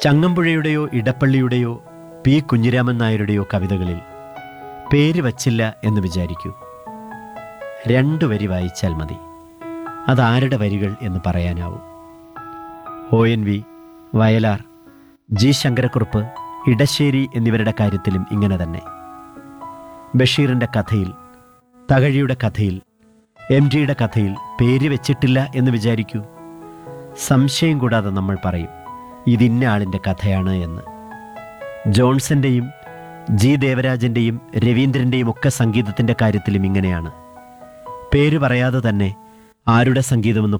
ചങ്ങമ്പുഴയുടെയോ ഇടപ്പള്ളിയുടെയോ P Kunhiraman നായരുടെയോ കവിതകളിൽ പേര് വച്ചില്ല എന്ന് വിചാരിക്കൂ രണ്ടു വരി വായിച്ചാൽ മതി അതാരുടെ വരികൾ എന്ന് പറയാനാവും O N V Vayalar G Sankarakurup Edasseri എന്നിവരുടെ കാര്യത്തിലും ഇങ്ങനെ തന്നെ ബഷീറിൻ്റെ കഥയിൽ തകഴിയുടെ കഥയിൽ എം ജിയുടെ കഥയിൽ പേര് വെച്ചിട്ടില്ല എന്ന് വിചാരിക്കൂ സംശയം കൂടാതെ നമ്മൾ പറയും ഇതിന്ന ആളിൻ്റെ കഥയാണ് എന്ന് ജോൺസന്റെയും ജി ദേവരാജന്റെയും രവീന്ദ്രന്റെയും ഒക്കെ സംഗീതത്തിന്റെ കാര്യത്തിലും ഇങ്ങനെയാണ് പേര് പറയാതെ തന്നെ ആരുടെ സംഗീതമെന്ന്